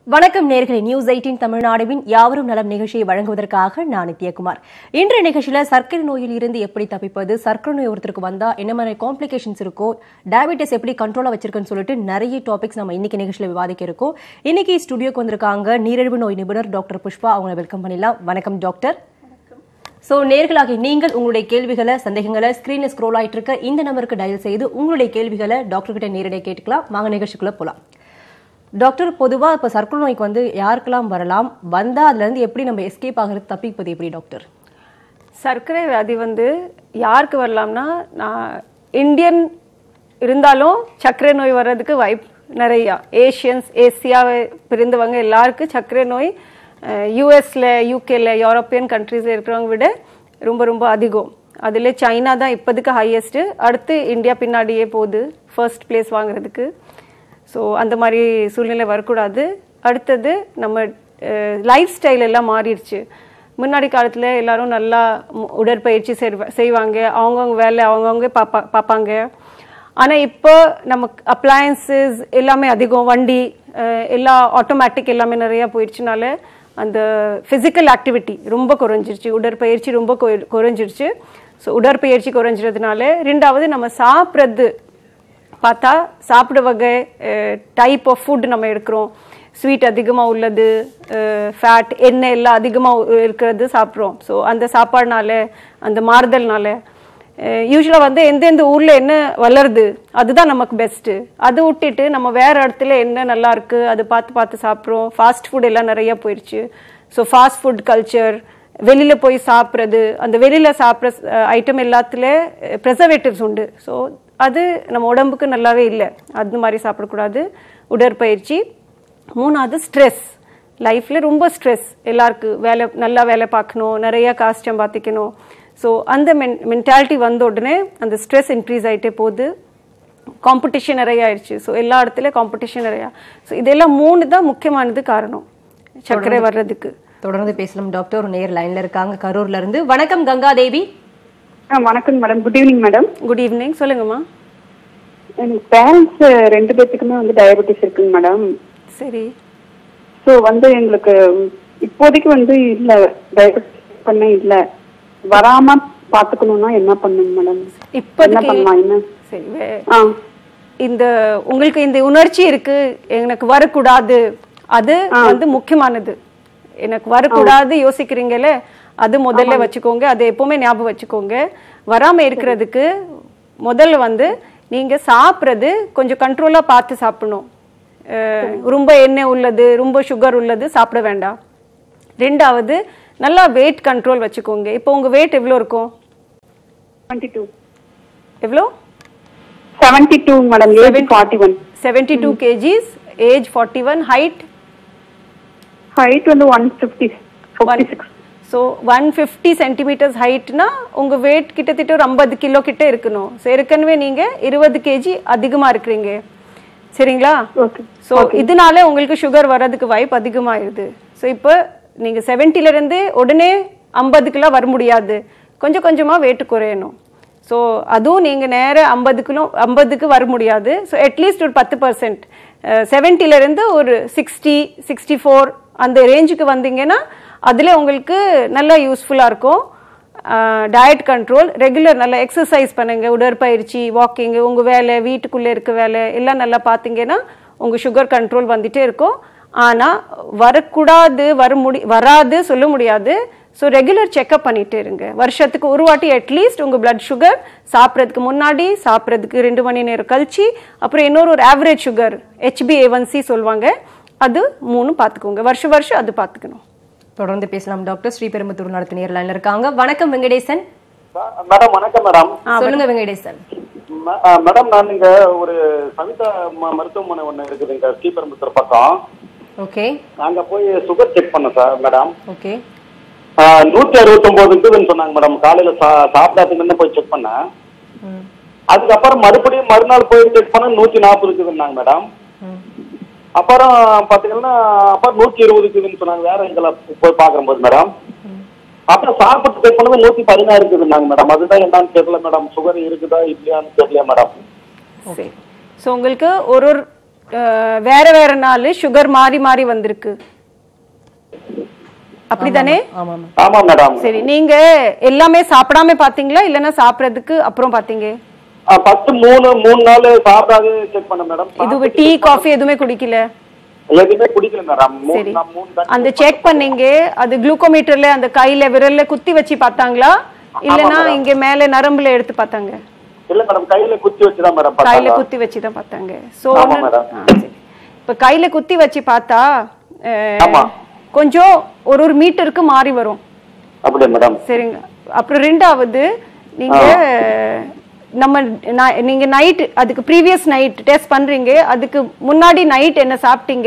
வணக்கம் நேர்களை news eighteen தமிழ்நாடுவின் யாவரும் நலம் நிகழ்ச்சியை வழங்குவதற்காக நான் நித்யகுமார் இன்றைய நிகழ்ச்சியில சர்க்கரை நோயில் இருந்து எப்படி தப்பிப்பது சர்க்கரை நோய் ஒருத்தருக்கு வந்தா என்ன மாதிரி காம்ப்ளிகேஷன்ஸ் இருக்கோ டயபிட்டிஸ் எப்படி கண்ட்ரோலா வச்சிருக்குன்னு சொல்லிட்டு நிறைய டாபிக்ஸ் நம்ம இன்னைக்கு நிகழ்ச்சியில விவாதிக்க இருக்கோம் இன்னைக்கு ஸ்டுடியோக்கு வந்திருக்காங்க நீரிழிவு நோய் நிபுணர் டாக்டர் புஷ்பா அவங்களை வெல்கம் பண்ணிடலாம் வணக்கம் டாக்டர் சோ நேர்களாகி நீங்கள் உங்களுடைய கேள்விகளை சந்தேகங்களை ஸ்கிரீன்ல ஸ்க்ரோல் ஆயிட்டு இருக்க இந்த நம்பருக்கு டயல் செய்து உங்களுடைய கேள்விகளை டாக்டர் கிட்ட நேரடியாக கேட்டுக்கலாம் வாங்க நிகழ்ச்சிக்குள்ள போலாம் டாக்டர் பொதுவா இப்ப சர்க்கரை நோய்க்கு வந்து யாருக்கெல்லாம் வரலாம் வந்தா அதுல இருந்து எப்படி நம்ம எஸ்கேப் ஆகிறது தப்பிப்பது எப்படி டாக்டர் சர்க்கரை வியாதி வந்து யாருக்கு வரலாம்னா நான் இந்தியன் இருந்தாலும் சர்க்கரை நோய் வர்றதுக்கு வாய்ப்பு நிறையா ஏஷியன்ஸ் ஏசியாவை பிரிந்தவங்க எல்லாருக்கும் சர்க்கரை நோய் யூஎஸ்ல யூகேல யூரோப்பியன் கண்ட்ரீஸில் இருக்கிறவங்க விட ரொம்ப ரொம்ப அதிகம் அதில் சைனா தான் இப்போதைக்கு ஹையஸ்ட்டு அடுத்து இந்தியா பின்னாடியே போகுது ஃபர்ஸ்ட் பிளேஸ் வாங்குறதுக்கு ஸோ அந்த மாதிரி சூழ்நிலை வரக்கூடாது அடுத்தது நம்ம லைஃப் ஸ்டைல் எல்லாம் மாறிடுச்சு முன்னாடி காலத்தில் எல்லாரும் நல்லா மு- உடற்பயிற்சி செய்வ- செய்வாங்க அவங்கவுங்க வேலை அவங்கவுங்க பாப்பா பார்ப்பாங்க ஆனால் இப்போ நமக்கு அப்ளையன்சஸ் எல்லாமே அதிகம் வண்டி அஹ், எல்லா ஆட்டோமேட்டிக் எல்லாமே நிறையா போயிடுச்சுனால அந்த ஃபிசிக்கல் ஆக்டிவிட்டி ரொம்ப குறைஞ்சிருச்சு உடற்பயிற்சி ரொம்ப குறை- குறைஞ்சிருச்சு ஸோ உடற்பயிற்சி குறைஞ்சிறதுனால ரெண்டாவது நம்ம சாப்பிட்றது பார்த்தா சாப்பிட வகை டைப் ஆஃப் ஃபுட் நம்ம எடுக்கிறோம் ஸ்வீட் அதிகமாக உள்ளது ஃபேட் எண்ணெய் எல்லாம் அதிகமாக இருக்கிறது சாப்பிட்றோம் ஸோ அந்த சாப்பாடுனால அந்த மாறுதல்னால யூஸ்வலாக வந்து எந்தெந்த ஊரில் என்ன வளருது அதுதான் நமக்கு பெஸ்ட்டு அது விட்டுட்டு நம்ம வேற இடத்துல என்ன நல்லா இருக்கு அது பார்த்து பார்த்து சாப்பிட்றோம் ஃபாஸ்ட் ஃபுட் எல்லாம் நிறைய போயிடுச்சு ஸோ ஃபாஸ்ட் ஃபுட் கல்ச்சர் வெளியில போய் சாப்பிட்றது அந்த வெளியில சாப்பிட்ற ஐட்டம் எல்லாத்துல ப்ரெசர்வேட்டிவ்ஸ் உண்டு ஸோ அது நம்ம உடம்புக்கு நல்லாவே இல்லை அது மாதிரி சாப்பிடக்கூடாது உடற்பயிற்சி மூணாவது ஸ்ட்ரெஸ் லைஃப்ல ரொம்ப ஸ்ட்ரெஸ் எல்லாருக்கு வேலை நல்லா வேலை பார்க்கணும் நிறைய காசு சம்பாதிக்கணும் ஸோ அந்த மென் மென்டாலிட்டி வந்த உடனே அந்த ஸ்ட்ரெஸ் இன்க்ரீஸ் ஆயிட்டே போகுது காம்படிஷன் நிறைய ஆயிடுச்சு ஸோ எல்லா இடத்துல காம்படிஷன் நிறையா ஸோ இதெல்லாம் மூணு தான் முக்கியமானது காரணம் சர்க்கரை வர்றதுக்கு தொடர்ந்து பேசலாம் டாக்டர் ஒரு நேர் லைன்ல இருக்காங்க கரூர்ல இருந்து வணக்கம் கங்காதேவி ஆ வணக்கம் madam good evening madam good evening சொல்லுங்கம்மா எனக்கு பேரண்ட்ஸ் ரெண்டு பேத்துக்குமே வந்து டயபெட்டிஸ் இருக்குங்க மேடம் சரி ஸோ வந்து எங்களுக்கு இப்போதைக்கு வந்து இல்ல டயபெட்டிஸ் பண்ண இல்ல வராம பாத்துக்கணும்னா என்ன பண்ணுங்க மேடம் என்ன இப்போதைக்கு பண்ணலாம் என்ன சரி வே- ஆ இந்த உங்களுக்கு இந்த உணர்ச்சி இருக்கு எனக்கு வரக்கூடாது அது வந்து முக்கியமானது எனக்கு வரக்கூடாது யோசிக்கிறீங்கல்ல அது முதல்ல வச்சுக்கோங்க அது எப்பவுமே ஞாபகம் வச்சுக்கோங்க வராம இருக்கிறதுக்கு முதல்ல வந்து நீங்க சாப்பிட்றது கொஞ்சம் கண்ட்ரோலா பார்த்து சாப்பிடணும் அஹ், ரொம்ப எண்ணெய் உள்ளது ரொம்ப சுகர் உள்ளது சாப்பிட வேண்டாம் ரெண்டாவது நல்லா வெயிட் கண்ட்ரோல் வச்சுக்கோங்க இப்போ உங்க வெயிட் எவ்வளோ இருக்கும் டுவெண்ட்டி டூ எவ்வளோ seventy two madam age forty one seventy two kgs age forty one height height வந்து one fifty fifty six so one fifty centimetres ஹைட்னா உங்கள் வெயிட் கிட்டத்தட்ட ஒரு ஐம்பது கிலோ கிட்ட இருக்கணும் ஸோ ஏற்கனவே நீங்கள் இருபது கேஜி அதிகமாக இருக்கிறீங்க சரிங்களா ஓகே ஸோ இதனால உங்களுக்கு சுகர் வர்றதுக்கு வாய்ப்பு அதிகமாயிருது ஸோ இப்போ நீங்கள் செவன்ட்டிலேருந்து உடனே ஐம்பதுக்குள்ள வர முடியாது கொஞ்சம் கொஞ்சமாக வெயிட் குறையணும் ஸோ அதுவும் நீங்கள் நேராக ஐம்பது கிலோ ஐம்பதுக்கு வர முடியாது ஸோ அட்லீஸ்ட் ஒரு பத்து பர்சன்ட் செவன்ட்டிலேருந்து ஒரு சிக்ஸ்டி சிக்ஸ்டி ஃபோர் அந்த ரேஞ்சுக்கு வந்தீங்கன்னா அதில் உங்களுக்கு நல்லா யூஸ்ஃபுல்லாக இருக்கும் டயட் கண்ட்ரோல் ரெகுலர் நல்லா எக்ஸசைஸ் பண்ணுங்க உடற்பயிற்சி வாக்கிங் உங்க வேலை வீட்டுக்குள்ளே இருக்க வேலை எல்லாம் நல்லா பார்த்தீங்கன்னா உங்க சுகர் கண்ட்ரோல் வந்துட்டே இருக்கும் ஆனா வரக்கூடாது வர முடி வராது சொல்ல முடியாது ஸோ ரெகுலர் செக்அப் பண்ணிட்டே இருங்க வருஷத்துக்கு ஒரு வாட்டி அட்லீஸ்ட் உங்க பிளட் சுகர் சாப்பிட்றதுக்கு முன்னாடி சாப்பிட்றதுக்கு ரெண்டு மணி நேரம் கழிச்சு அப்புறம் இன்னொரு ஒரு ஆவரேஜ் சுகர் ஹெச்பிஏஒன்சி சொல்லுவாங்க அது மூணு பார்த்துக்கோங்க வருஷம் வருஷம் அது பார்த்துக்கணும் தொடர்ந்து பேசலாம் டாக்டர் ஸ்ரீபெரும்புத்தூர் நடத்த நேர் லைன்ல இருக்காங்க வணக்கம் வெங்கடேசன் மேடம் வணக்கம் மேடம் சொல்லுங்க வெங்கடேசன் ம- ஆ, மேடம் நான் இங்க ஒரு சவிதா ம- மருத்துவமனை ஒண்ணு இருக்குது இங்க ஸ்ரீபெரும்புத்தூர் பக்கம் ஓகே நாங்க போய் சுகர் செக் பண்ணோம் சார் மேடம் ஓகே ஆ, நூத்தி அறுபத்தொன்பது இருக்குதுன்னு சொன்னாங்க மேடம் காலையில சா- சாப்பிடாததுக்கு முன்ன போய் செக் பண்ணேன் அதுக்கப்புறம் மறுபடியும் மறுநாள் போய் செக் பண்ண நூத்தி நாற்பது இருக்குதுன்னாங்க மேடம் அப்புறம் பாத்தீங்கன்னா அப்புறம் நூத்தி இருபது இருக்குதுன்னு சொன்னாங்க வேற எங்களை போய் பாக்கும்போது மேடம் அப்புறம் சாப்பிட்டு செக் பண்ணது நூத்தி பதினாறு இருக்குதுன்னாங்க மேடம் அதுதான் என்னன்னு தெரியல மேடம் சுகர் இருக்குதா இல்லையான்னு தெரியல மேடம் சரி ஸோ உங்களுக்கு ஒரு ஒரு அஹ், வேற வேற நாள் சுகர் மாறி மாறி வந்திருக்கு அப்படிதானே ஆமா மேம் ஆமா மேடம் சரி நீங்க எல்லாமே சாப்பிடாம பாத்தீங்களா இல்லைன்னா சாப்பிடறதுக்கு அப்புறம் பாத்தீங்க ஃபர்ஸ்ட் மூணு மூணு நாள் சாப்பிடாது செக் பண்ண மேடம் இது டீ காஃபி எதுவுமே குடிக்கல எதுவுமே குடிக்கல மேடம் மூணு சரி நான் மூணு தடவை அந்த செக் பண்ணீங்க அது குளுக்கோமீட்டர்ல அந்த கையில விரல்ல குத்தி வச்சு பார்த்தாங்களா இல்லனா இங்க மேல நரம்புல எடுத்து பார்த்தாங்க இல்ல மேடம் கையில குத்தி வச்சுதான் மேடம் கையில பார்த்தாங்க குத்தி வச்சு தான் பார்த்தாங்க சோ ஆமா, madam. இப்ப கையில குத்தி வச்சு பார்த்தா அஹ், ஆமா. கொஞ்சம் ஒரு ஒரு மீட்டருக்கு மாறி வரும் அப்படியே மேடம் சரிங்க அப்புறம் ரெண்டாவது நீங்க நம்ம நா- நீங்க நைட் அதுக்கு ப்ரீவியஸ் நைட் டெஸ்ட் பண்றீங்க அதுக்கு முன்னாடி நைட் என்ன சாப்பிட்டீங்க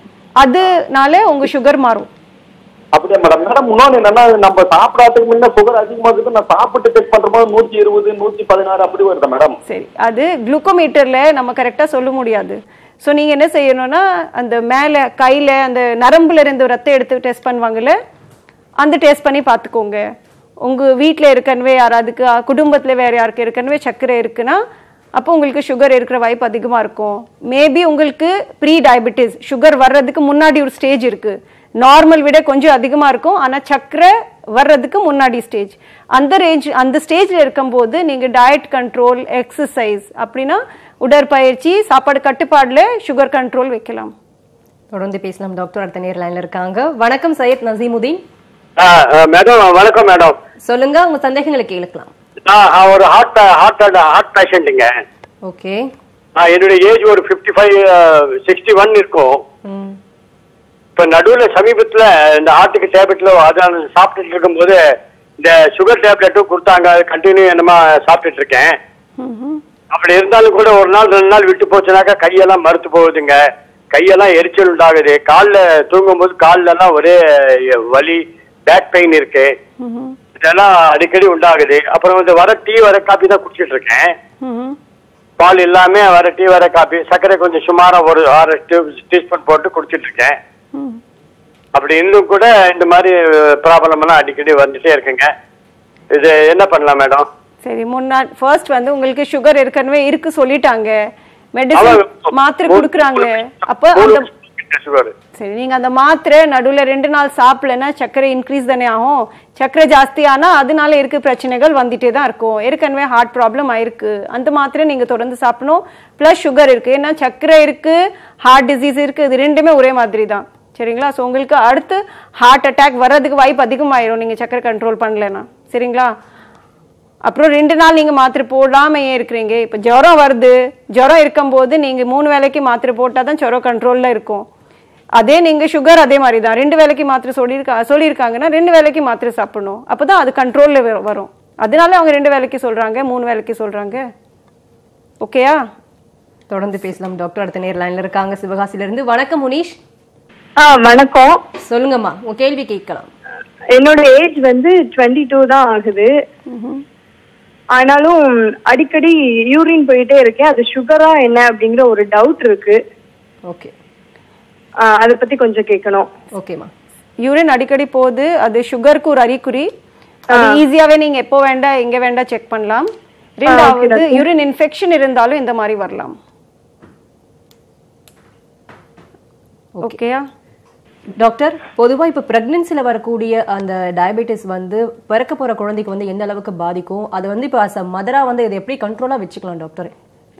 அதுனால உங்க சுகர் மாறும் அப்படியே மேடம் மேடம் இன்னொன்னு என்னன்னா நம்ம சாப்பிடாததுக்கு முன்ன சுகர் அதிகமா இருக்குது நான் சாப்பிட்டு செக் பண்ற போது நூத்தி இருபது நூத்தி பதினாறு அப்படி வருதா மேடம் சரி அது குளுக்கோமீட்டர்ல நம்ம கரெக்டா சொல்ல முடியாது ஸோ நீங்க என்ன செய்யணும்னா அந்த மேல கையில அந்த நரம்புல இருந்து ரத்தம் எடுத்து டெஸ்ட் பண்ணுவாங்கல்ல அந்த டெஸ்ட் பண்ணி பார்த்துக்கோங்க உங்க வீட்ல இருக்கனவே யாராதுக்கு அஹ், குடும்பத்துல வேற யாருக்கு இருக்கனவே சர்க்கரை இருக்குன்னா அப்போ உங்களுக்கு சுகர் இருக்கிற வாய்ப்பு அதிகமா இருக்கும் மேபி உங்களுக்கு ப்ரீ டயபெட்டிஸ் சுகர் வர்றதுக்கு முன்னாடி ஒரு ஸ்டேஜ் இருக்கு நார்மல் விட கொஞ்சம் அதிகமா இருக்கும் ஆனா சர்க்கரை வர்றதுக்கு முன்னாடி ஸ்டேஜ் அந்த ரேஞ்ச் அந்த ஸ்டேஜ்ல இருக்கும்போது நீங்க டயட் கண்ட்ரோல் எக்ஸசைஸ் அப்படின்னா உடற்பயிற்சி சாப்பாடு கட்டுப்பாடுல சுகர் கண்ட்ரோல் வைக்கலாம் தொடர்ந்து பேசலாம் டாக்டர் அடுத்த நேர் லைன்ல இருக்காங்க வணக்கம் சையத் நசீமுதீன் மேடம் வணக்கம் மேடம் சொல்லுங்க உங்க சந்தேகங்களை கேளுக்கலாம் நான் ஒரு ஹார்ட் ஹார்ட் ஹார்ட் பேஷண்ட்டுங்க ஓகே என்னுடைய ஏஜ் ஒரு ஃபிஃப்டி ஃபைவ் சிக்ஸ்டி ஒன் இருக்கும் ம் இப்போ நடுவில் சமீபத்தில் இந்த ஹார்ட்டுக்கு டேப்லெட்ல அதான் சாப்பிட்டுட்டு இருக்கும்போது இந்த சுகர் டேப்லெட்டும் கொடுத்தாங்க அது கண்டினியூ என்னமா சாப்பிட்டுட்டு இருக்கேன் அப்படி இருந்தாலும் கூட ஒரு நாள் ரெண்டு நாள் விட்டு போச்சுனாக்கா கையெல்லாம் மறுத்து போகுதுங்க கையெல்லாம் எரிச்சல் உண்டாகுது காலில் தூங்கும்போது கால்ல எல்லாம் ஒரே வலி பேக் பெயின் இருக்கு இதெல்லாம் அடிக்கடி உண்டாகுது அப்புறம் இந்த வர டீ வர காப்பி தான் குடிச்சிட்டு இருக்கேன் பால் இல்லாம வர டீ வர காப்பி சர்க்கரை கொஞ்சம் சுமாரா ஒரு ஆறு டீஸ்பூன் போட்டு குடிச்சிட்டு இருக்கேன் அப்படி இன்னும் கூட இந்த மாதிரி ப்ராப்ளம் எல்லாம் அடிக்கடி வந்துட்டே இருக்குங்க இது என்ன பண்ணலாம் மேடம் சரி முன்னாடி ஃபர்ஸ்ட் வந்து உங்களுக்கு சுகர் ஏற்கனவே இருக்கு சொல்லிட்டாங்க மெடிசன் அவ- மாத்திரை கொடுக்குறாங்க அப்ப அந்த சுகர் சரி நீங்க அந்த மாத்திரை நடுவுல ரெண்டு நாள் சாப்பிடலன்னா சர்க்கரை இன்க்ரீஸ் தானே ஆகும் சர்க்கரை ஜாஸ்தி ஆனா அதனால இருக்க பிரச்சனைகள் வந்துட்டே தான் இருக்கும் ஏற்கனவே ஹார்ட் ப்ராப்ளம் ஆயிருக்கு அந்த மாத்திரை நீங்க தொடர்ந்து சாப்பிடணும் பிளஸ் சுகர் இருக்கு ஏன்னா சர்க்கரை இருக்கு ஹார்ட் டிசீஸ் இருக்கு இது ரெண்டுமே ஒரே மாதிரி தான் சரிங்களா ஸோ உங்களுக்கு அடுத்து ஹார்ட் அட்டாக் வர்றதுக்கு வாய்ப்பு அதிகமாயிரும் நீங்க சர்க்கரை கண்ட்ரோல் பண்ணலைன்னா சரிங்களா அப்புறம் ரெண்டு நாள் நீங்க மாத்திரை போடாம ஏன் இருக்கிறீங்க இப்ப ஜுரம் வருது ஜுரம் இருக்கும்போது நீங்க மூணு வேளைக்கு மாத்திரை போட்டாதான் தான் ஜுரம் கண்ட்ரோல்ல இருக்கும் அதே நீங்க சுகர் அதே மாதிரி தான் ரெண்டு வேளைக்கு மாத்திரை சொல்லியிருக்கா சொல்லியிருக்காங்கன்னா ரெண்டு வேளைக்கு மாத்திரை சாப்பிடணும் அப்பதான் அது கண்ட்ரோல்ல வரும் அதனால அவங்க ரெண்டு வேளைக்கு சொல்றாங்க மூணு வேளைக்கு சொல்றாங்க ஓகேயா தொடர்ந்து பேசலாம் டாக்டர் அடுத்த நேர் லைன்ல இருக்காங்க சிவகாசில இருந்து வணக்கம் முனீஷ் ஆ வணக்கம் சொல்லுங்கம்மா உங்க கேள்வி கேட்கலாம் என்னோட ஏஜ் வந்து டுவெண்ட்டி டூ தான் ஆகுது ஆனாலும் அடிக்கடி யூரின் போயிட்டே இருக்கேன் அது சுகரா என்ன அப்படிங்கிற ஒரு டவுட் இருக்கு ஓகே ஆ, அதை பத்தி கொஞ்சம் கேட்கணும் ஓகேம்மா யூரின் அடிக்கடி போகுது அது சுகருக்கு ஒரு அறிகுறி அது ஈஸியாவே நீங்க எப்போ வேண்டாம் எங்க வேண்டாம் செக் பண்ணலாம் ரெண்டாவது யூரின் இன்ஃபெக்ஷன் இருந்தாலும் இந்த மாதிரி வரலாம் ஓகேயா டாக்டர் பொதுவா இப்ப பிரெக்னன்சில வரக்கூடிய அந்த டயபெட்டிஸ் வந்து பிறக்க போற குழந்தைக்கு வந்து எந்த அளவுக்கு பாதிக்கும் அது வந்து இப்ப அஸ் மதரா வந்து இதை எப்படி கண்ட்ரோலா வச்சுக்கலாம் டாக்டர்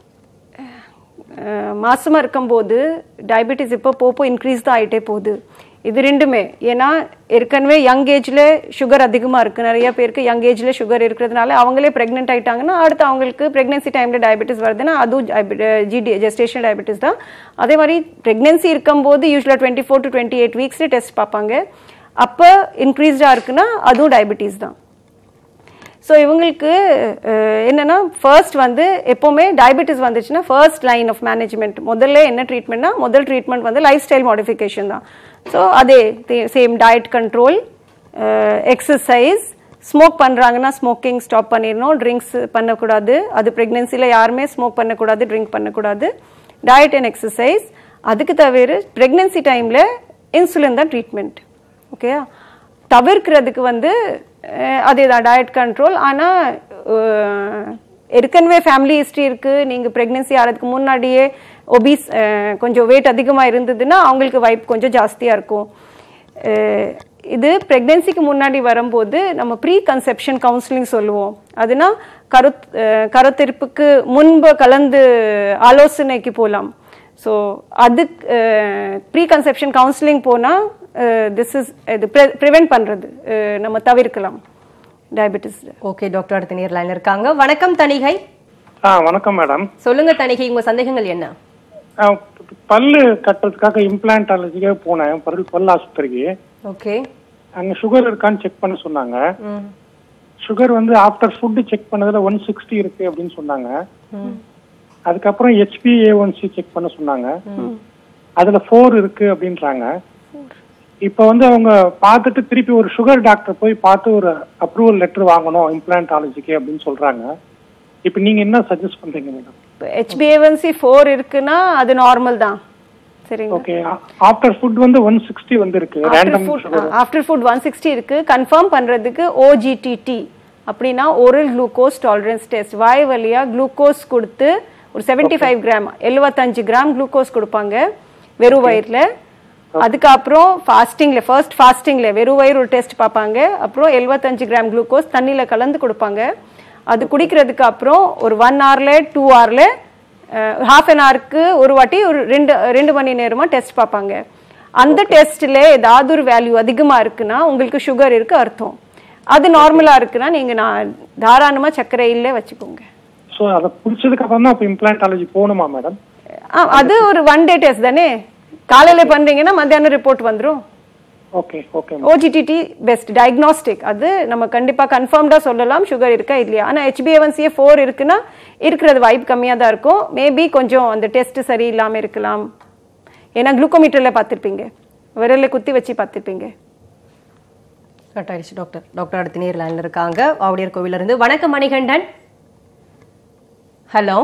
அஹ் மாசமா இருக்கும்போது டயபெட்டிஸ் இப்போ போப்போ இன்க்ரீஸ் தான் ஆயிட்டே போகுது இது ரெண்டுமே ஏன்னா ஏற்கனவே யங் ஏஜ்ல சுகர் அதிகமா இருக்கு நிறைய பேருக்கு யங் ஏஜ்ல சுகர் இருக்கிறதுனால அவங்களே பிரெக்னென்ட் ஆயிட்டாங்கன்னா அடுத்து அவங்களுக்கு பிரெக்னன்சி டைம்ல டயபெட்டிஸ் வருதுன்னா அதுவும் ஜிடி ஜெஸ்டேஷன் டயபெட்டிஸ் தான் அதே மாதிரி பிரெக்னன்சி இருக்கும்போது யூஸ்வலாக twenty four to twenty eight வீக்ஸ்ல டெஸ்ட் பார்ப்பாங்க அப்போ இன்க்ரீஸ்டா இருக்குன்னா அதுவும் டயபெட்டிஸ் தான் ஸோ இவங்களுக்கு அஹ், என்னன்னா ஃபர்ஸ்ட் வந்து எப்போவுமே டயபெட்டிஸ் வந்துச்சுன்னா ஃபர்ஸ்ட் லைன் ஆஃப் மேனேஜ்மெண்ட் முதல்ல என்ன ட்ரீட்மெண்ட்னா முதல் ட்ரீட்மெண்ட் வந்து லைஃப் ஸ்டைல் மாடிஃபிகேஷன் தான் ஸோ அதே same diet control exercise smoke பண்ணுறாங்கன்னா ஸ்மோக்கிங் ஸ்டாப் பண்ணிடணும் ட்ரிங்க்ஸ் பண்ணக்கூடாது அது ப்ரெக்னென்சியில் யாருமே ஸ்மோக் பண்ணக்கூடாது ட்ரிங்க் பண்ணக்கூடாது டயட் அண்ட் எக்ஸசைஸ் அதுக்கு தவிர ப்ரெக்னென்சி டைமில் இன்சுலின் தான் ட்ரீட்மெண்ட் ஓகேயா தவிர்க்கிறதுக்கு வந்து அஹ், அதே தான் டயட் கண்ட்ரோல் ஆனால் ஏற்கனவே ஃபேமிலி ஹிஸ்ட்ரி இருக்கு நீங்க பிரெக்னன்சி ஆகிறதுக்கு முன்னாடியே ஒபீஸ் கொஞ்சம் வெயிட் அதிகமா இருந்ததுன்னா அவங்களுக்கு வாய்ப்பு கொஞ்சம் ஜாஸ்தியா இருக்கும் அஹ் இது பிரெக்னன்சிக்கு முன்னாடி வரும்போது நம்ம ப்ரீ கன்செப்ஷன் கவுன்சிலிங் சொல்லுவோம் அதுனா கரு அஹ் கருத்தரிப்புக்கு முன்பு கலந்து ஆலோசனைக்கு போகலாம் ஸோ அது ப்ரீ கன்செப்ஷன் கவுன்சிலிங் போனால் திஸ் இஸ் இது ப்ரிவெண்ட் பண்ணுறது நம்ம தவிர்க்கலாம் டயபெட்டிஸ் ஓகே டாக்டர் அடுத்த நேர் லைன்ல இருக்காங்க வணக்கம் தணிகை ஆ வணக்கம் மேடம் சொல்லுங்க தணிகை உங்க சந்தேகங்கள் என்ன ஆ, பல்லு கட்டுறதுக்காக இம்ப்ளான்டாலஜிக்காக போனேன் பல் பல் ஆஸ்பத்திரிக்கு ஓகே அங்க சுகர் இருக்கான்னு செக் பண்ண சொன்னாங்க சுகர் வந்து ஆஃப்டர் ஃபுட் செக் பண்ணதுல ஒன் சிக்ஸ்டி இருக்கு அப்படின்னு சொன்னாங்க அதுக்கப்புறம் ஹெச்பிஏ ஒன் சி செக் பண்ண சொன்னாங்க அதுல ஃபோர் இருக்கு அப்படின்றாங்க இப்போ வந்து அவங்க பார்த்துட்டு திருப்பி ஒரு சுகர் டாக்டர் போய் பார்த்து ஒரு அப்ரூவல் லெட்டர் வாங்கணும் இம்ப்ளான்டாலஜிக்கு அப்படின்னு சொல்றாங்க இப்போ நீங்க என்ன சஜஸ்ட் பண்றீங்க மேடம் ஹெச்பிஏவன்சி ஃபோர் இருக்குன்னா அது நார்மல் தான் சரிங்க ஓகே ஆஃப்டர் ஃபுட் வந்து ஒன் சிக்ஸ்டி வந்து இருக்கு after random food after food one sixty இருக்கு கன்ஃபார்ம் பண்றதுக்கு ஓஜிடிடி அப்படின்னா ஓரல் குளுக்கோஸ் டாலரன்ஸ் டெஸ்ட் வாய் வழியா குளுக்கோஸ் கொடுத்து ஒரு 75 ஃபைவ் கிராம் எழுபத்தஞ்சு கிராம் குளுக்கோஸ் கொடுப்பாங்க வெறும் வயிறுல அதுக்கப்புறம் ஃபாஸ்டிங்ல ஃபர்ஸ்ட் ஃபாஸ்டிங்ல வெறும் வயிறு ஒரு டெஸ்ட் பார்ப்பாங்க அப்புறம் எழுபத்தஞ்சு கிராம் குளுக்கோஸ் தண்ணியில கலந்து கொடுப்பாங்க அது குடிக்கிறதுக்கு அப்புறம் ஒரு ஒன் ஹவர்ல டூ ஹவர்ல ஹாஃப் அன் ஹவருக்கு ஒரு வாட்டி ஒரு ரெண்டு ரெண்டு மணி நேரமா டெஸ்ட் பார்ப்பாங்க அந்த டெஸ்ட்ல ஏதாவது ஒரு வேல்யூ அதிகமா இருக்குன்னா உங்களுக்கு சுகர் இருக்கு அர்த்தம் அது நார்மலா இருக்குன்னா நீங்க நான் தாராளமா சர்க்கரை இல்ல வச்சுக்கோங்க ஸோ அதை பிடிச்சதுக்கு அப்புறம் தான் இப்போ இம்ப்ளான்டாலஜி போகணுமா மேடம் ஆ, அது ஒரு ஒன் டே டெஸ்ட் தானே காலையில பண்றீங்கன்னா மத்தியானம் ரிப்போர்ட் வந்துரும் okay okay OGTT best diagnostic அது நம்ம கண்டிப்பா கன்ஃபார்ம்டா சொல்லலாம் சுகர் இருக்கா இல்லையா ஆனா ஹெச்பிஏவன்சிஏ ஃபோர் இருக்குன்னா இருக்கிறது வாய்ப்பு கம்மியா தான் இருக்கும் மேபி கொஞ்சம் அந்த டெஸ்ட் சரியில்லாம இருக்கலாம் ஏன்னா குளுக்கோமீட்டர்ல பார்த்திருப்பீங்க விரல்ல குத்தி வச்சு பார்த்திருப்பீங்க கட் ஆயிடுச்சு டாக்டர் டாக்டர் அடுத்த நேர் லைன்ல இருக்காங்க ஆவுடையர் கோவில இருந்து வணக்கம் மணிகண்டன் ஹலோ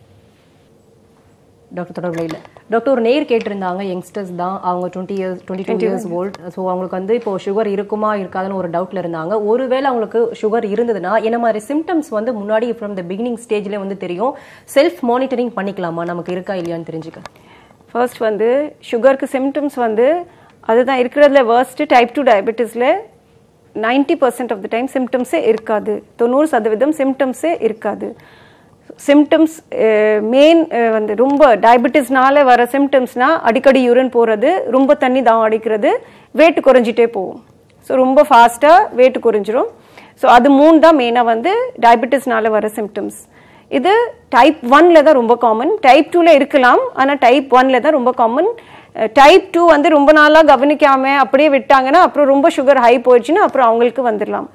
டாக்டர் தொடர்புல இல்ல டாக்டர் ஒரு நேர் கேட்டிருந்தாங்க யங்ஸ்டர்ஸ் தான் அவங்க twenty years twenty two years old so அவங்களுக்கு வந்து இப்போ சுகர் இருக்குமா இருக்காதுன்னு ஒரு டவுட்ல இருந்தாங்க ஒருவேளை அவங்களுக்கு சுகர் இருந்ததுன்னா என்ன மாதிரி சிம்டம்ஸ் வந்து முன்னாடி ஃப்ரம் த பிகினிங் ஸ்டேஜ்ல வந்து தெரியும் செல்ஃப் மானிட்டரிங் பண்ணிக்கலாமா நமக்கு இருக்கா இல்லையான்னு தெரிஞ்சுக்க ஃபர்ஸ்ட் வந்து சுகருக்கு சிம்டம்ஸ் வந்து அதுதான் இருக்கிறதுல worst டைப் டூ டயபெட்டிஸில் ninety percent of the time சிம்டம்ஸே இருக்காது தொண்ணூறு சதவீதம் சிம்டம்ஸே இருக்காது சிம்டம்ஸ் மெயின் வந்து ரொம்ப டயபெட்டிஸ்னால வர சிம்டம்ஸ்னா அடிக்கடி யூரின் போகிறது ரொம்ப தண்ணி தாகம் அடிக்கிறது weight குறைஞ்சிட்டே போகும் ஸோ ரொம்ப ஃபாஸ்ட்டாக weight குறைஞ்சிரும் ஸோ அது மூணு தான் மெயினாக வந்து டயபெட்டிஸ்னால வர சிம்டம்ஸ் இது டைப் ஒன்ல தான் ரொம்ப காமன் டைப் டூல இருக்கலாம் ஆனால் டைப் ஒன்ல தான் ரொம்ப காமன் டைப் டூ வந்து ரொம்ப நாளாக கவனிக்காம அப்படியே விட்டாங்கன்னா அப்புறம் ரொம்ப சுகர் ஹை போயிடுச்சுன்னா அப்புறம் அவங்களுக்கு வந்துடலாம்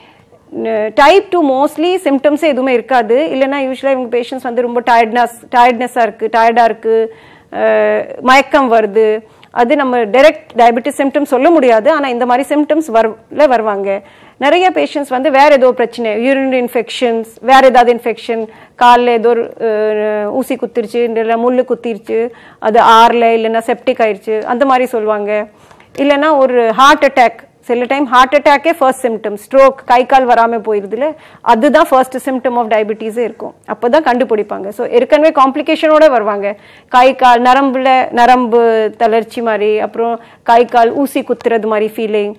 டைப் டூ மோஸ்ட்லி சிம்டம்ஸே எதுவுமே இருக்காது இல்லைன்னா யூஸ்வலாக இவங்க பேஷண்ட்ஸ் வந்து ரொம்ப டயர்ட்னஸ் டயர்ட்னஸாக இருக்குது டயர்டாக இருக்குது மயக்கம் வருது அது நம்ம டைரக்ட் டயபெட்டிஸ் சிம்டம்ஸ் சொல்ல முடியாது ஆனால் இந்த மாதிரி சிம்டம்ஸ் வரல வருவாங்க நிறைய பேஷண்ட்ஸ் வந்து வேற ஏதோ பிரச்சனை யூரின் இன்ஃபெக்ஷன்ஸ் வேற ஏதாவது இன்ஃபெக்ஷன் காலில் ஏதோ ஒரு அஹ், ஊசி குத்திருச்சு இல்லை முள்ளு குத்திருச்சு அது ஆறல இல்லைன்னா செப்டிக் ஆயிடுச்சு அந்த மாதிரி சொல்லுவாங்க இல்லைன்னா ஒரு ஹார்ட் அட்டாக் சில டைம் ஹார்ட் அட்டாக்கே ஃபர்ஸ்ட் சிம்டம் ஸ்ட்ரோக் கை கால் வராமல் போயிருதுல அதுதான் ஃபர்ஸ்ட் சிம்டம் ஆஃப் டயபிட்டிஸே இருக்கும் அப்போ தான் கண்டுபிடிப்பாங்க ஸோ ஏற்கனவே காம்ப்ளிகேஷனோட வருவாங்க கை கால் நரம்புல நரம்பு தளர்ச்சி மாதிரி அப்புறம் கை கால் ஊசி குத்துறது மாதிரி ஃபீலிங்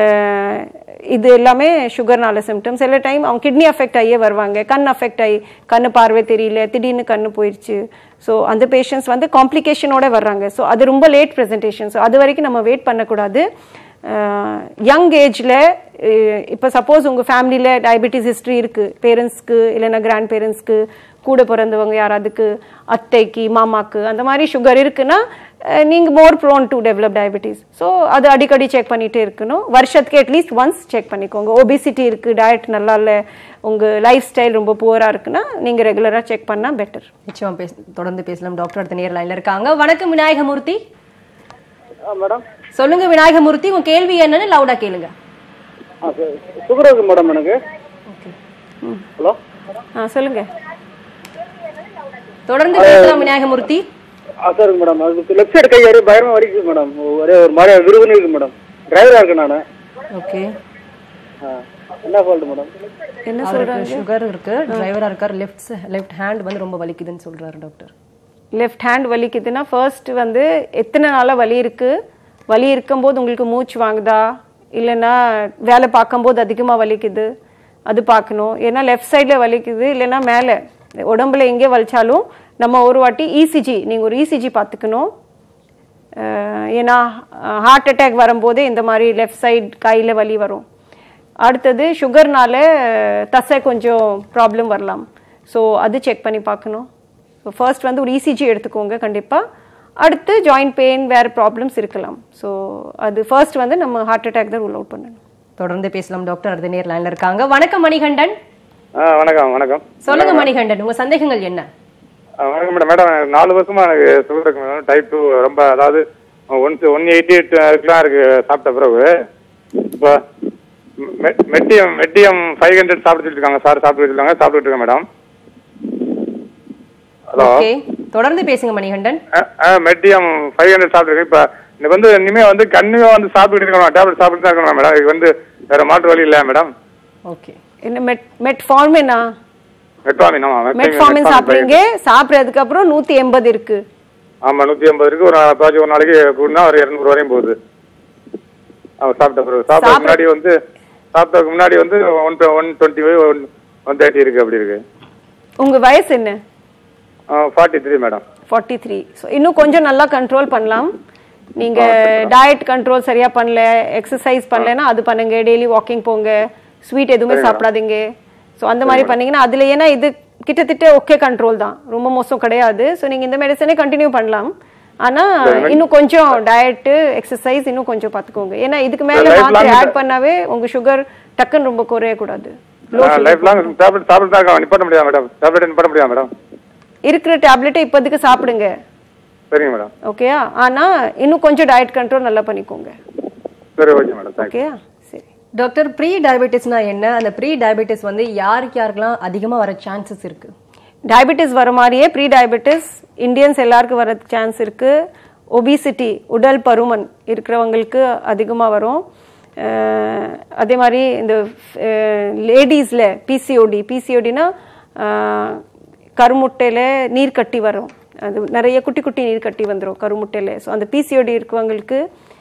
இது எல்லாமே சுகர்னால சிம்டம் சில டைம் அவங்க கிட்னி அஃபெக்ட் ஆகியே வருவாங்க கண் அஃபெக்ட் ஆகி கண்ணு பார்வை தெரியல திடீர்னு கண்ணு போயிடுச்சு ஸோ அந்த பேஷண்ட்ஸ் வந்து காம்ப்ளிகேஷனோட வர்றாங்க ஸோ அது ரொம்ப லேட் ப்ரெசன்டேஷன் ஸோ அது வரைக்கும் நம்ம வெயிட் பண்ணக்கூடாது யங் ஏஜில் இப்போ சப்போஸ் உங்கள் ஃபேமிலியில் டயபெட்டிஸ் ஹிஸ்ட்ரி இருக்குது பேரண்ட்ஸ்க்கு இல்லைன்னா கிராண்ட் பேரண்ட்ஸ்க்கு கூட பிறந்தவங்க யாராவதுக்கு அத்தைக்கு மாமாக்கு அந்த மாதிரி சுகர் இருக்குன்னா நீங்கள் more prone to develop diabetes so அது அடிக்கடி செக் பண்ணிகிட்டே இருக்கணும் வருஷத்துக்கு அட்லீஸ்ட் ஒன்ஸ் செக் பண்ணிக்கோங்க ஒபிசிட்டி இருக்குது டயட் நல்லா இல்லை உங்கள் லைஃப் ஸ்டைல் ரொம்ப புவராக இருக்குன்னா நீங்கள் ரெகுலராக செக் பண்ணால் பெட்டர் நிச்சயமா பேச தொடர்ந்து பேசலாம் டாக்டர் அடுத்த நேர் லைன்ல இருக்காங்க வணக்கம் விநாயகமூர்த்தி மேடம் சொல்லுங்க விநாயகமூர்த்தி உங்க கேள்வி என்னன்னு லவுடா கேளுங்க சுகர் இருக்கு மேடம் எனக்கு ஹலோ ஆ சொல்லுங்கள் தொடர்ந்து பேசலாம் விநாயகமூர்த்தி ஆ சரிங்க மேடம் அது லெஃப்ட் சைடு கை ஒரே பயமா வலிக்குது மேடம் ஒரே ஒரு மாதிரி விருதுன்னு இருக்கு மேடம் டிரைவரா இருக்கேன் நான் ஓகே என்ன ஃபால்ட் மேடம் என்ன அவருக்கு சுகர் இருக்கு டிரைவரா இருக்காரு லெஃப்ட் லெஃப்ட் ஹேண்ட் வந்து ரொம்ப வலிக்குதுன்னு சொல்றாரு டாக்டர் லெஃப்ட் ஹேண்ட் வலிக்குதுன்னா ஃபர்ஸ்ட் வந்து எத்தனை நாளாக வலி இருக்கு வலி இருக்கும்போது உங்களுக்கு மூச்சு வாங்குதா இல்லைன்னா வேலை பார்க்கும்போது அதிகமாக வலிக்குது அது பார்க்கணும் ஏன்னா லெஃப்ட் சைடில் வலிக்குது இல்லைன்னா மேலே உடம்புல எங்கே வலிச்சாலும் நம்ம ஒரு வாட்டி இசிஜி நீங்கள் ஒரு இசிஜி பார்த்துக்கணும் அஹ் ஏன்னா ஹார்ட் அட்டாக் வரும்போது இந்த மாதிரி லெஃப்ட் சைடு கையில் வலி வரும் அடுத்தது சுகர்னால தசை கொஞ்சம் ப்ராப்ளம் வரலாம் ஸோ அது செக் பண்ணி பார்க்கணும் ஸோ ஃபர்ஸ்ட் வந்து ஒரு இசிஜி எடுத்துக்கோங்க கண்டிப்பாக அடுத்து ஜாயிண்ட் பெயின் வேறு ப்ராப்ளம்ஸ் இருக்கலாம் ஸோ அது ஃபர்ஸ்ட் வந்து நம்ம ஹார்ட் அட்டாக் தான் ரூல் அவுட் பண்ணணும் தொடர்ந்து பேசலாம் டாக்டர் அடுத்த நேர் லைன்ல இருக்காங்க வணக்கம் மணிகண்டன் ஆ வணக்கம் வணக்கம் சொல்லுங்க மணிகண்டன் உங்க சந்தேகங்கள் என்ன ஆ, வணக்கம் மேடம் மேடம் எனக்கு நாலு வருஷமா எனக்கு சுகர் இருக்கு மேடம் டைப் டூ ரொம்ப அதாவது ஒன் ஒன் எயிட்டி எயிட்லாம் இருக்கு சாப்பிட்ட பிறகு இப்போ மெ- மெட்டியம் மெட்டியம் ஃபைவ் ஹண்ட்ரட் சாப்பிட்டு இருக்காங்க சார் சாப்பிட்டு இருக்காங்க சாப்பிட்டுட்டு இருக்கேன் மேடம் ஹலோ ஓகே தொடர்ந்து பேசுங்க மணிகண்டன் மெட்டியம் ஃபைவ் ஹண்ட்ரட் சாப்பிட்டுருக்கேன் இப்போ எனக்கு வந்து இனிமே வந்து கன்னியூவா வந்து சாப்பிட்டுட்டு இருக்கணும் டேப்லெட் சாப்பிட்டு தான் இருக்கணும் மேடம் இதுக்கு வந்து வேற மாற்று வழி இல்லை மேடம் ஓகே என்ன மெட் மெட்ஃபார்மினா மெட்ஃபார்மின் ஆமா மெட்ஃபார்மின் சாப்பிட்றீங்க சாப்பிட்றதுக்கு அப்புறம் நூற்றி எண்பது இருக்கு ஆமா நூத்தி ஐம்பது இருக்கு ஒரு பாதி ஒரு நாளைக்கு கூடனா ஒரு இருநூறு வரையும் போகுது அவன் சாப்பிட்ட பிறகு சாப்பிட்ட முன்னாடி வந்து சாப்பிட்டதுக்கு முன்னாடி வந்து one one twenty one one thirty இருக்கு அப்படி இருக்கு உங்கள் வயசு என்ன forty three madam forty three so இன்னும் கொஞ்சம் நல்லா கண்ட்ரோல் பண்ணலாம் நீங்க டயட் கண்ட்ரோல் சரியா பண்ணல எக்ஸசைஸ் பண்ணலைன்னா அது பண்ணுங்க டெய்லி வாக்கிங் போங்க ஸ்வீட் எதுவுமே சாப்பிடாதீங்க ஸோ அந்த மாதிரி பண்ணீங்கன்னா அதுல ஏன்னா இது கிட்டத்தட்ட ஓகே கண்ட்ரோல் தான் ரொம்ப மோசம் கிடையாது ஸோ நீங்க இந்த மெடிசனே கண்டினியூ பண்ணலாம் ஆனா இன்னும் கொஞ்சம் டயட்டு எக்ஸசைஸ் இன்னும் கொஞ்சம் பார்த்துக்கோங்க ஏன்னா இதுக்கு மேல Life மாத்திரை long- ஆட் பண்ணாவே உங்க சுகர் டக்குன்னு ரொம்ப குறையக்கூடாது லைஃப் லாங் டேப்லெட் சாப்பிட்டு தான் இருக்கேன். நிப்பாட்ட முடியாது மேடம் டேப்லெட் நிப்பாட்ட முடியாது மேடம் இருக்கிற டேப்லெட்டை இப்போதைக்கு சாப்பிடுங்க சரிங்க மேடம் ஓகேயா ஆனா இன்னும் கொஞ்சம் டயட் கண்ட்ரோல் நல்லா பண்ணிக்கோங்க சரி ஓகே மேடம் தேங்க்யூ ஓகேயா சரி டாக்டர் ப்ரீ டயபெட்டிஸ்னா என்ன அந்த ப்ரீ டயபெட்டிஸ் வந்து யாருக்கு யாருக்கெல்லாம் அதிகமா வர சான்சஸ் இருக்கு டயபெட்டிஸ் வர மாதிரியே ப்ரீ டயபெட்டிஸ் இந்தியன்ஸ் எல்லாருக்கும் வர சான்ஸ் இருக்கு ஒபிசிட்டி உடல் பருமன் இருக்கிறவங்களுக்கு அதிகமாக வரும் அஹ் அதே மாதிரி இந்த லேடிஸில் பிசிஓடி பிசிஓடினா கருமுட்டையில் நீர் கட்டி வரும் அது நிறைய குட்டி குட்டி நீர் கட்டி வந்துடும் கருமுட்டையில் ஸோ அந்த பிசிஓடி இருக்கவங்களுக்கு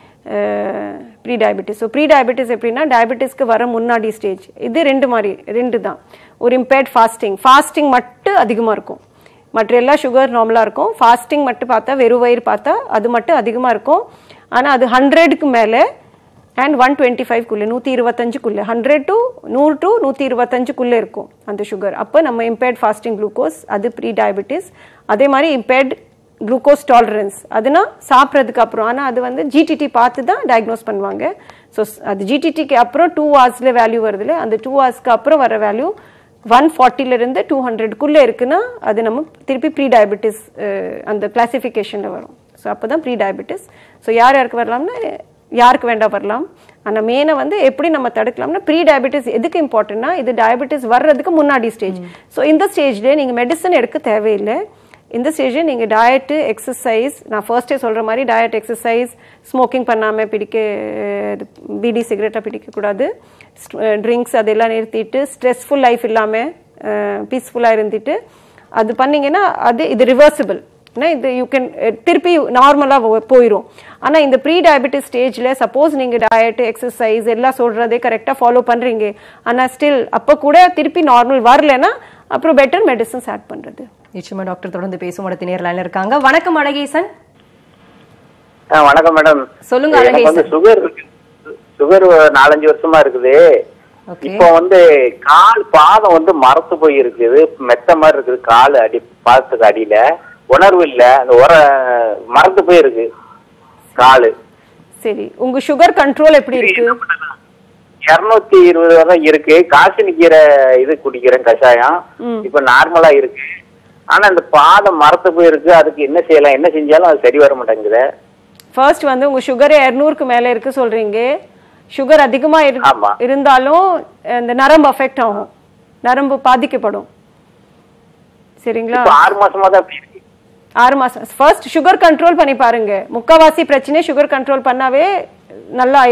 prediabetes so prediabetes எப்படின்னா டயபெட்டிஸ்க்கு வர முன்னாடி ஸ்டேஜ் இது ரெண்டு மாதிரி ரெண்டு தான் ஒரு இம்பேர்ட் ஃபாஸ்டிங் ஃபாஸ்டிங் மட்டும் அதிகமாக இருக்கும் மற்ற எல்லா சுகர் நார்மலாக இருக்கும் ஃபாஸ்டிங் மட்டும் பார்த்தா வெறும் வயிறு பார்த்தா அது மட்டும் அதிகமாக இருக்கும் ஆனால் அது ஹண்ட்ரடுக்கு மேலே அண்ட் ஒன் டுவெண்ட்டி ஃபைவ்க்குள்ளே நூற்றி இருபத்தஞ்சுக்குள்ளே ஹண்ட்ரட் டு நூறு டு நூற்றி இருபத்தஞ்சுக்குள்ளே இருக்கும் அந்த சுகர் அப்போ நம்ம இம்பேர்ட் ஃபாஸ்டிங் குளுக்கோஸ் அது ப்ரீ டயபெட்டிஸ் அதே மாதிரி இம்பேர்ட் குளுக்கோஸ் டாலரன்ஸ் அதுனா சாப்பிட்றதுக்கு அப்புறம் ஆனால் அது வந்து ஜிடிடி பார்த்து தான் டயக்னோஸ் பண்ணுவாங்க ஸோ அது ஜிடிடிக்கு அப்புறம் டூ ஹவர்ஸில் வேல்யூ வருதுல்ல அந்த டூ ஹவர்ஸ்க்கு அப்புறம் வர வேல்யூ ஒன் ஃபார்ட்டிலேருந்து டூ ஹண்ட்ரட்குள்ளே இருக்குன்னா அது நம்ம திருப்பி ப்ரீ டயபெட்டிஸ் அந்த கிளாசிஃபிகேஷனில் வரும் ஸோ அப்போ தான் ப்ரீ டயபெட்டிஸ் ஸோ யார் யாருக்கு வரலாம்னா யாருக்கு வேண்டாம் வரலாம் ஆனால் மெயினாக வந்து எப்படி நம்ம தடுக்கலாம்னா ப்ரீ டயபெட்டிஸ் எதுக்கு இம்பார்ட்டன்ட்னா இது டயபெட்டிஸ் வர்றதுக்கு முன்னாடி ஸ்டேஜ் ஸோ இந்த ஸ்டேஜ்லேயே நீங்கள் மெடிசன் எடுக்க தேவையில்லை இந்த ஸ்டேஜில் நீங்கள் டயட்டு எக்ஸசைஸ் நான் ஃபர்ஸ்டே சொல்கிற மாதிரி டயட் எக்ஸசைஸ் ஸ்மோக்கிங் பண்ணாமல் பிடிக்க இது பீடி சிகரெட்டாக பிடிக்கக்கூடாது ட்ரிங்க்ஸ் அதெல்லாம் நிறுத்திட்டு ஸ்ட்ரெஸ்ஃபுல் லைஃப் இல்லாமல் பீஸ்ஃபுல்லாக இருந்துட்டு அது பண்ணீங்கன்னா அது இது ரிவர்சிபிள் ஏன்னா இது யூ கேன் திருப்பி நார்மலாக போயிடும் ஆனால் இந்த ப்ரீ டயபெட்டிஸ் ஸ்டேஜில் சப்போஸ் நீங்கள் டயட் எக்ஸசைஸ் எல்லாம் சொல்கிறதே கரெக்டாக ஃபாலோ பண்ணுறீங்க ஆனால் ஸ்டில் அப்போ கூட திருப்பி நார்மல் வரலன்னா அப்புறம் பெட்டர் மெடிசன்ஸ் ஆட் பண்ணுறது நிச்சயமா டாக்டர் தொடர்ந்து பேசும் அடுத்த நேர் லைன்ல இருக்காங்க வணக்கம் அழகேசன் ஆ, வணக்கம் மேடம் சொல்லுங்க எனக்கு வந்து அழகேசன் சுகர் இருக்கு சுகர் நாலஞ்சு வருஷமா இருக்குது ஓகே இப்போ வந்து கால் பாதம் வந்து மரத்து போய் இருக்குது மெத்த மாதிரி இருக்குது கால் அடி பாதத்துக்கு அடியில உணர்வு இல்ல அந்த உர மரத்து போய் இருக்கு காலு சரி உங்க சுகர் கண்ட்ரோல் எப்படி இருக்கு இருநூத்தி இருபது வரை இருக்கு காசு நிக்கிற இது குடிக்கிறேன் கஷாயம் இப்ப நார்மலா இருக்கு ஆனா இந்த பாதம் மரத்து போய் இருக்கு அதுக்கு என்ன செய்யலாம் என்ன செஞ்சாலும் அது சரி வர மாட்டேங்குது ஃபர்ஸ்ட் வந்து உங்க சுகர் இரநூறுக்கு மேல இருக்கு சொல்றீங்க சுகர் அதிகமா இரு- ஆமா. இருந்தாலும் இந்த நரம்பு அஃபெக்ட் ஆகும் நரம்பு பாதிக்கப்படும் சரிங்களா இப்ப ஆறு மாசமா தான் அப்படி இருக்கு ஆறு மாசம் ஃபர்ஸ்ட் சுகர் கண்ட்ரோல் பண்ணி பாருங்க முக்காவாசி பிரச்சனை சுகர் கண்ட்ரோல் பண்ணாவே நல்லா ஆயிரும்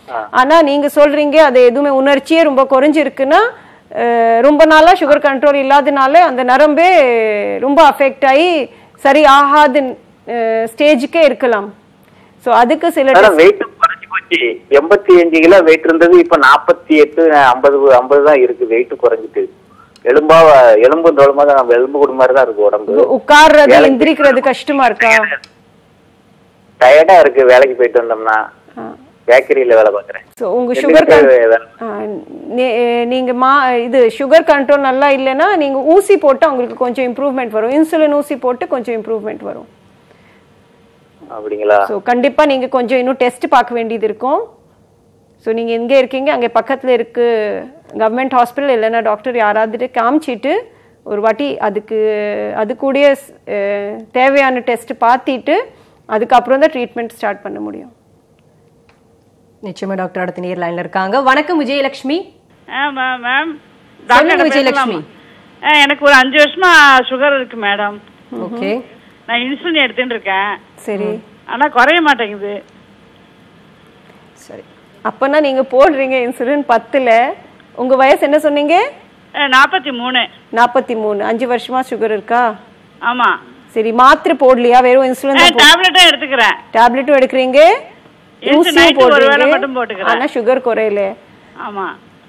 ஆனா நீங்க சொல்றீங்க அது எதுவுமே உணர்ச்சியே ரொம்ப குறைஞ்சிருக்குன்னா அஹ், ரொம்ப நாளா சுகர் கண்ட்ரோல் இல்லாதனால அந்த நரம்பே ரொம்ப அஃபெக்ட் ஆகி சரி ஆகாத ஸ்டேஜுக்கே இருக்கலாம் ஸோ அதுக்கு சில மேடம் test- வெயிட் குறைஞ்சு போச்சு எண்பத்தி அஞ்சு கிலோ வெயிட் இருந்தது இப்ப நாற்பத்தி எட்டு ஐம்பது ஐம்பது தான் இருக்கு வெயிட் குறைஞ்சிட்டு எலும்பா எலும்பு தோளமா தான் நம்ம எலும்பு கூடு மாதிரி தான் இருக்கு உடம்பு உட்கார்றது வேலைக்கு எந்திரிக்கிறது கஷ்டமா இருக்கா டயர்டா இருக்கு வேலைக்கு போயிட்டு வந்தோம்னா பேக்கரியில வேலை பாக்குறேன் ஸோ உங்க எட்டு சுகர் கிலோ வேலை. நீங்க மா இது சுகர் கண்ட்ரோல் நல்லா இல்லைன்னா நீங்க ஊசி போட்டு உங்களுக்கு கொஞ்சம் இம்ப்ரூவ்மெண்ட் வரும் இன்சுலின் ஊசி போட்டு கொஞ்சம் இம்ப்ரூவ்மெண்ட் வரும் அப்படிங்களா ஸோ கண்டிப்பா நீங்க கொஞ்சம் இன்னும் டெஸ்ட் பார்க்க வேண்டியது இருக்கும் ஸோ நீங்க எங்க இருக்கீங்க அங்கே பக்கத்துல இருக்கு கவர்மெண்ட் ஹாஸ்பிட்டல் இல்லைன்னா டாக்டர் யாராவது காமிச்சிட்டு ஒரு வாட்டி அதுக்கு அது கூடிய அஹ், தேவையான டெஸ்ட் பார்த்திட்டு அதுக்கப்புறம் தான் ட்ரீட்மெண்ட் ஸ்டார்ட் பண்ண முடியும் நிச்சயமா டாக்டர் அடுத்த நேர் லைன்ல இருக்காங்க வணக்கம் விஜயலட்சுமி ஆமா மேம் சொல்லுங்க விஜயலட்சுமி. எனக்கு ஒரு அஞ்சு வருஷமா சுகர் இருக்கு மேடம் ஓகே நான் இன்சுலின் எடுத்துட்டு இருக்கேன் சரி ஆனா குறைய மாட்டேங்குது சரி அப்பனா நீங்க போடுறீங்க இன்சுலின் பத்துல உங்க வயசு என்ன சொன்னீங்க நாற்பத்தி மூணு நாற்பத்தி மூணு அஞ்சு வருஷமா சுகர் இருக்கா ஆமா சரி மாத்திரை போடலையா வெறும் இன்சுலின் தான் டேப்லெட்டும் எடுத்துக்கிறேன் டேப்லெட்டும் எடுக்கிறீங்க இன்சுலின் ஊசியும் night ஒரு வேளை மட்டும் போடுறீங்க போட்டுக்கிறேன். ஆனா சுகர் குறையல ஆமா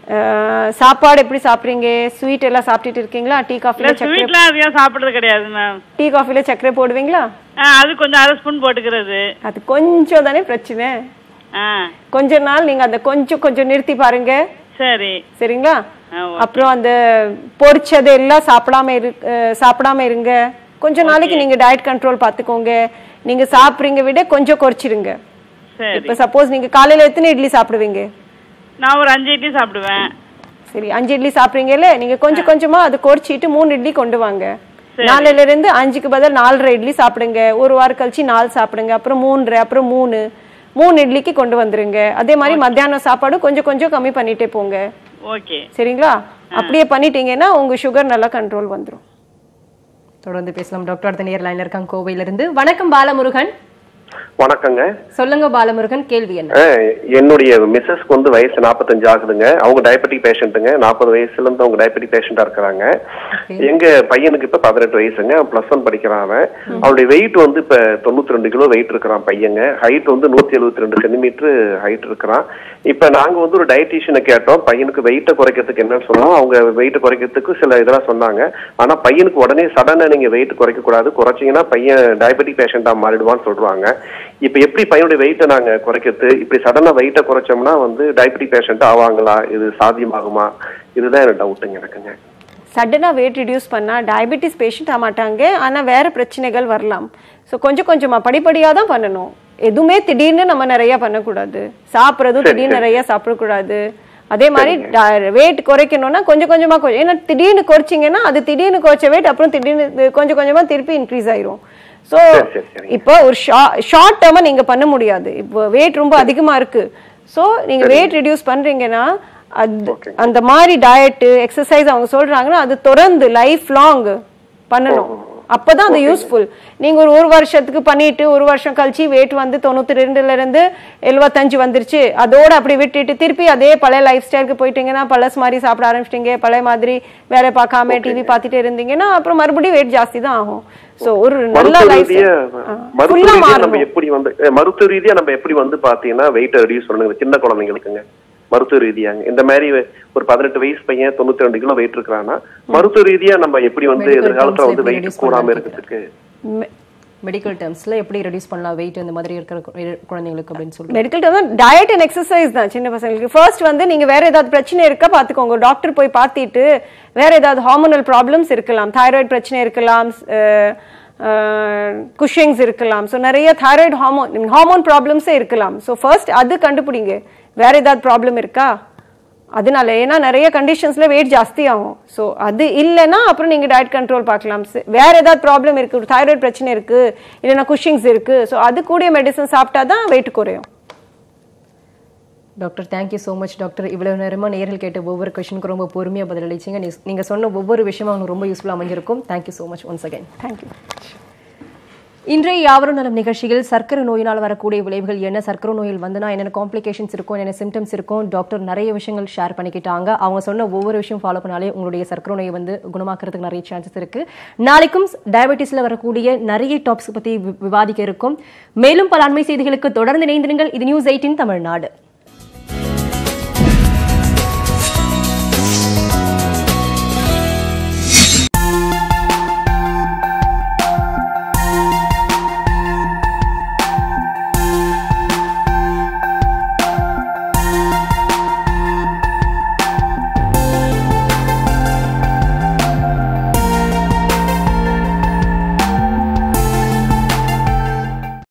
அஹ், சாப்பாடு எப்படி சாப்பிடுறீங்க ஸ்வீட் எல்லாம் சாப்பிட்டுட்டு இருக்கீங்களா டீ இல்ல காஃபில சக்கரை ஸ்வீட்லாம் அதிகம் சாப்பிடுறது கிடையாது மேம் டீ காஃபில சக்கரை போடுவீங்களா அது கொஞ்சம் அரை ஸ்பூன் போட்டுக்கிறது அது கொஞ்சம் தானே பிரச்சனை ஆ கொஞ்ச நாள் நீங்க அந்த கொஞ்சம் கொஞ்சம் நிறுத்தி பாருங்க சரி சரிங்களா ஆ, ஓகே. அப்புறம் அந்த பொரிச்சது எல்லாம் சாப்பிடாம இரு அஹ், சாப்பிடாம இருங்க கொஞ்ச நாளைக்கு நீங்க டயட் கண்ட்ரோல் பாத்துக்கோங்க நீங்க சாப்பிடுறீங்க விட கொஞ்சம் குறைச்சிருங்க சரி இப்ப சப்போஸ் நீங்க காலையில எத்தனை இட்லி சாப்பிடுவீங்க நான் ஒரு அஞ்சு இட்லி சாப்பிடுவேன் சரி அஞ்சு இட்லி சாப்பிடுறீங்கல்ல நீங்க கொஞ்சம் கொஞ்சமா அதை குறைச்சிட்டு மூணு இட்லி கொண்டு வாங்க நாளையில இருந்து அஞ்சுக்கு பதில் நாலரை இட்லி சாப்பிடுங்க ஒரு வாரம் கழிச்சு நாலு சாப்பிடுங்க அப்புறம் மூன்றரை அப்புறம் மூணு மூணு இட்லிக்கு கொண்டு வந்துருங்க அதே மாதிரி மத்தியானம் சாப்பாடு கொஞ்சம் கொஞ்சம் கம்மி பண்ணிட்டே போங்க ஓகே சரிங்களா அப்படியே பண்ணிட்டீங்கன்னா உங்க சுகர் நல்லா கண்ட்ரோல் வந்துரும் தொடர்ந்து பேசலாம் டாக்டர் அடுத்த நேர் லைன்ல இருக்காங்க கோவையில இருந்து வணக்கம் பாலமுருகன் வணக்கங்க சொல்லுங்க பாலமுருகன் கேள்வி என்ன அஹ், என்னுடைய மிஸ்ஸஸ்க்கு வந்து வயசு 45 ஆகுதுங்க அவங்க டயபெட்டிக் பேஷண்ட்டுங்க நாற்பது வயசுல இருந்து அவங்க டயபெட்டிக் பேஷண்டா இருக்கிறாங்க எங்க பையனுக்கு இப்ப பதினெட்டு வயசுங்க பிளஸ் ஒன் படிக்கிறான் அவன் அவனுடைய வெயிட் வந்து இப்ப தொண்ணூத்தி ரெண்டு கிலோ வெயிட் இருக்கிறான் பையங்க ஹைட் வந்து நூத்தி எழுபத்தி ரெண்டு சென்டிமீட்டர் ஹைட் இருக்கிறான் இப்ப நாங்க வந்து ஒரு டயட்டீஷியனை கேட்டோம் பையனுக்கு வெயிட்டை குறைக்கிறதுக்கு என்னன்னு சொன்னோம் அவங்க வெயிட் குறைக்கிறதுக்கு சில இதெல்லாம் சொன்னாங்க ஆனா பையனுக்கு உடனே சடனா நீங்க வெயிட் குறைக்க கூடாது குறைச்சீங்கன்னா பையன் டயபெட்டிக் பேஷண்டா மாறிடுவான்னு சொல்றாங்க இப்ப எப்படி பையனுடைய வெயிட்டை நாங்க குறைக்கிறது இப்படி சடனா வெயிட்டை குறைச்சோம்னா வந்து டயபெட்டிக் பேஷண்ட் ஆவாங்களா இது சாத்தியமாகுமா இதுதான் எனக்கு டவுட்டுங்க எனக்குங்க சடனா வெயிட் ரிடியூஸ் பண்ணா டயபெட்டிஸ் பேஷண்ட் ஆக மாட்டாங்க ஆனா வேற பிரச்சனைகள் வரலாம் ஸோ கொஞ்சம் கொஞ்சமா படிப்படியா தான் பண்ணணும் எதுவுமே திடீர்னு நம்ம நிறைய பண்ணக்கூடாது சாப்பிட்றதும் சரி, திடீர்னு சரி. நிறைய சாப்பிடக்கூடாது அதே மாதிரி வெயிட் குறைக்கணும்னா கொஞ்சம் கொஞ்சமா குறை- ஏன்னா திடீர்னு குறைச்சிங்கன்னா அது திடீர்னு குறைச்ச வெயிட் அப்புறம் திடீர்னு இது கொஞ்சம் கொஞ்சமா திருப்பி இன்க்ரீஸ் ஆயிரும் ஸோ சரி, சரி, சரி. இப்போ ஒரு ஷார்ட் டேர்மா நீங்க பண்ண முடியாது இப்போ வெயிட் ரொம்ப அதிகமா இருக்கு ஸோ நீங்க வெயிட் ரிடியூஸ் பண்றீங்கன்னா அது அந்த மாதிரி டயட்டு எக்ஸசைஸ் அவங்க சொல்றாங்கன்னா அது தொடர்ந்து லைஃப் லாங் பண்ணணும் அப்பதான் அது யூஸ்ஃபுல் நீங்க ஒரு ஒரு வருஷத்துக்கு பண்ணிட்டு ஒரு வருஷம் கழிச்சு வெயிட் வந்து தொண்ணூத்தி ரெண்டுல இருந்து எழுபத்தஞ்சு வந்துருச்சு அதோட அப்படி விட்டுட்டு திருப்பி அதே பழைய லைஃப் ஸ்டைலுக்கு போயிட்டீங்கன்னா பழசு மாதிரி சாப்பிட ஆரம்பிச்சிட்டீங்க பழைய மாதிரி வேலை பார்க்காம டிவி பார்த்துட்டு இருந்தீங்கன்னா அப்புறம் மறுபடியும் வெயிட் ஜாஸ்தி தான் ஆகும் சோ ஒரு நல்ல மருத்துவ லைஃப் ரீதியா மருத்துவ ரீதியா நம்ம எப்படி வந்து அஹ், மருத்துவ ரீதியா நம்ம எப்படி வந்து பாத்தீங்கன்னா வெயிட் ரெடியூஸ் பண்ணுங்க சின்ன குழந்தைங்களுக்குங்க மருத்துவ ரீதியாங்க இந்த மாதிரி ஒரு பதினெட்டு வயசு பையன் தொண்ணூத்தி ரெண்டு கிலோ வெயிட் இருக்கிறான்னா மருத்துவ ரீதியா நம்ம எப்படி வந்து Medical எதிர்காலத்துல terms வந்து எப்படி வெயிட் reduce கூடாம பண்ணலாம் இருக்கிறதுக்கு மெடிக்கல் டேர்ம்ஸ்ல எப்படி ரெடியூஸ் பண்ணலாம் வெயிட் இந்த மாதிரி இருக்கிற கு- குழந்தைங்களுக்கு அப்படின்னு சொல்லிட்டு medical term diet and exercise தான் சின்ன பசங்களுக்கு ஃபர்ஸ்ட் வந்து நீங்க வேற ஏதாவது பிரச்சனை இருக்கா பாத்துக்கோங்க டாக்டர் போய் பார்த்துட்டு வேற ஏதாவது ஹார்மோனல் ப்ராப்ளம்ஸ் இருக்கலாம் தைராய்டு பிரச்சனை இருக்கலாம் குஷிங்ஸ் இருக்கலாம் ஸோ நிறைய தைராய்டு ஹார்மோன் ஹார்மோன் ப்ராப்ளம்ஸே இருக்கலாம் ஸோ ஃபர்ஸ்ட் அது கண்டுபிடிங்க வேற ஏதாவது ப்ராப்ளம் இருக்கா அதனால ஏன்னா நிறைய கண்டிஷன்ஸ்ல வெயிட் ஜாஸ்தி ஆகும் ஸோ அது இல்லைன்னா அப்புறம் நீங்க டயட் கண்ட்ரோல் பார்க்கலாம் ச- வேற ஏதாவது ப்ராப்ளம் இருக்கு ஒரு தைராய்டு பிரச்சனை இருக்கு இல்லைன்னா குஷிங்ஸ் இருக்கு ஸோ அது கூடிய மெடிசன் சாப்பிட்டா தான் வெயிட் குறையும் doctor thank you so much doctor இவ்வளவு நேரமா நேரில் கேட்ட ஒவ்வொரு கொஸ்டினுக்கு ரொம்ப பொறுமையா பதிலளிச்சீங்க நீ- நீங்க சொன்ன ஒவ்வொரு விஷயமும் அவங்களுக்கு ரொம்ப யூஸ்ஃபுல்லாக அமைஞ்சிருக்கும் thank you so much once again thank you இன்றைய யாவரும் நலம் நிகழ்ச்சியில் சர்க்கரை நோயினால் வரக்கூடிய விளைவுகள் என்ன சர்க்கரை நோயில் வந்தனா என்னென்ன காம்ப்ளிகேஷன்ஸ் இருக்கும் என்னென்ன சிம்டம்ஸ் இருக்கும் டாக்டர் நிறைய விஷயங்கள் ஷேர் பண்ணிக்கிட்டாங்க அவங்க சொன்ன ஒவ்வொரு விஷயம் ஃபாலோ பண்ணாலே உங்களுடைய சர்க்கரை நோயை வந்து குணமாக்குறதுக்கு நிறைய சான்சஸ் இருக்கு நாளைக்கும் டயபெட்டிஸ்ல வரக்கூடிய நிறைய டாபிக்ஸ் பத்தி வி- விவாதிக்க இருக்கும் மேலும் பல அண்மை செய்திகளுக்கு தொடர்ந்து இணைந்திருங்கள் இது நியூஸ் எயிட்டின் தமிழ்நாடு